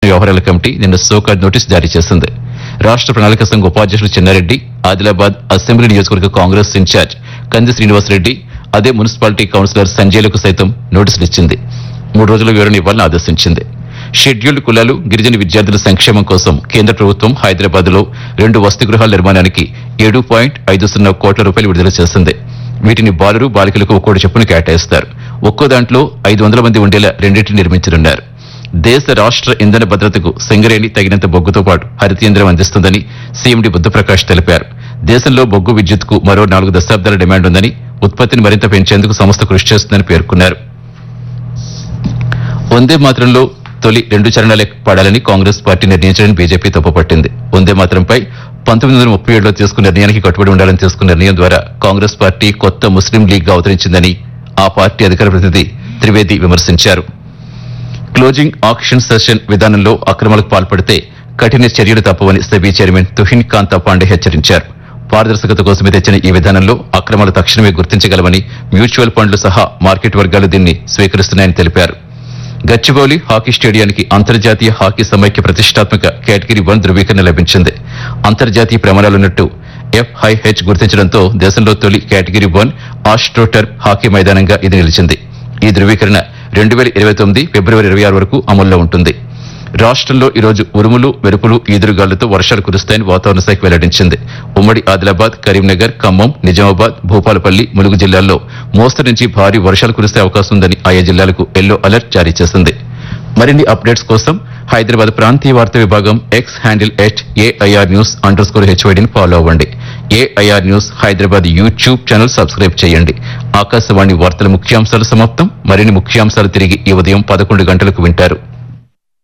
వ్యవహారాల కమిటీ నిన్న సోకాడ్ నోటీస్ జారీ చేసింది రాష్ట్ర ప్రణాళిక సంఘ ఉపాధ్యక్షుడు చెన్నారెడ్డి ఆదిలాబాద్ అసెంబ్లీ నియోజకవర్గ కాంగ్రెస్ ఇన్ఛార్జ్ కంది శ్రీనివాసరెడ్డి అదే మున్సిపాలిటీ కౌన్సిలర్ సంజయ్లకు సైతం నోటీసులు ఇచ్చింది మూడు రోజుల వివరణ ఇవ్వాలని ఆదేశించింది షెడ్యూల్డ్ కులాలు గిరిజన విద్యార్థుల సంక్షేమం కోసం కేంద్ర ప్రభుత్వం హైదరాబాద్ లో రెండు వసతి గృహాల నిర్మాణానికి ఏడు పాయింట్ ఐదు సున్నా కోట్ల రూపాయలు విడుదల చేసింది వీటిని బాలురు బాలికలకు ఒక్కోటి చొప్పున కేటాయిస్తారు ఒక్కో దాంట్లో ఐదు వందల మంది ఉండేలా రెండింటిని నిర్మించనున్నారు దేశ రాష్ట్ర ఇంధన భద్రతకు సింగరేణి తగినంత బొగ్గుతో పాటు హరితేంద్రం అందిస్తుందని సీఎండీ బుద్ధప్రకాష్ తెలిపారు దేశంలో బొగ్గు విద్యుత్కు మరో నాలుగు దశాబ్దాల డిమాండ్ ఉందని ఉత్పత్తిని మరింత పెంచేందుకు సంస్థ కృషి చేస్తుందని పేర్కొన్నారు వందే మాత్రంలో తొలి రెండు చరణాలే పాడాలని కాంగ్రెస్ పార్టీ నిర్ణయించడానికి బీజేపీ తప్పుపట్టింది వందే మాత్రంపై పంతొమ్మిది వందల ముప్పై ఏడులో తీసుకున్న నిర్ణయానికి కట్టుబడి ఉండాలని తీసుకున్న నిర్ణయం ద్వారా కాంగ్రెస్ పార్టీ కొత్త ముస్లిం లీగ్ గా అవతరించిందని ఆ పార్టీ అధికార ప్రతినిధి త్రివేది విమర్శించారు క్లోజింగ్ ఆక్షన్ సెషన్ విధానంలో అక్రమాలకు పాల్పడితే కఠిన చర్యలు తప్పవని సెబీ చైర్మన్ తుహిన్ కాంతా పాండే హెచ్చరించారు పారదర్శకత కోసమే తెచ్చిన ఈ విధానంలో అక్రమాలు తక్షణమే గుర్తించగలమని మ్యూచువల్ ఫండ్లు సహా మార్కెట్ వర్గాలు దీన్ని స్వీకరిస్తున్నాయని తెలిపారు గచ్చిబౌలి హాకీ స్టేడియానికి అంతర్జాతీయ హాకీ సమైక్య ప్రతిష్టాత్మక కేటగిరీ వన్ ధృవీకరణ లభించింది అంతర్జాతీయ ప్రమాణాలున్నట్టు ఎఫ్ఐహెచ్ గుర్తించడంతో దేశంలో తొలి కేటగిరీ వన్ ఆస్ట్రోటర్ఫ్ హాకీ మైదానంగా ఇది నిలిచింది ఈ ధృవీకరణ రెండు వేల ఇరవై తొమ్మిది ఫిబ్రవరి ఇరవై ఆరు వరకు అమల్లో ఉంటుంది రాష్ట్రంలో ఈరోజు ఉరుములు మెరుపులు ఈదురుగాలులతో వర్షాలు కురుస్తాయని వాతావరణ శాఖ వెల్లడించింది ఉమ్మడి ఆదిలాబాద్ కరీంనగర్ ఖమ్మం నిజామాబాద్ భూపాలపల్లి ములుగు జిల్లాల్లో మోస్తరు నుంచి భారీ వర్షాలు కురిసే అవకాశం ఉందని ఆయా జిల్లాలకు ఎల్లో అలర్ట్ జారీ చేసింది మరిన్ని అప్డేట్స్ కోసం హైదరాబాద్ ప్రాంతీయ వార్తా విభాగం X handle at AIR news underscore హెచ్వైడిని ఫాలో అవ్వండి AIR news Hyderabad YouTube channel subscribe చేయండి ఆకాశవాణి వార్తల ముఖ్యాంశాలు సమాప్తం మరిన్ని ముఖ్యాంశాలు తిరిగి ఈ ఉదయం పదకొండు గంటలకు వింటారు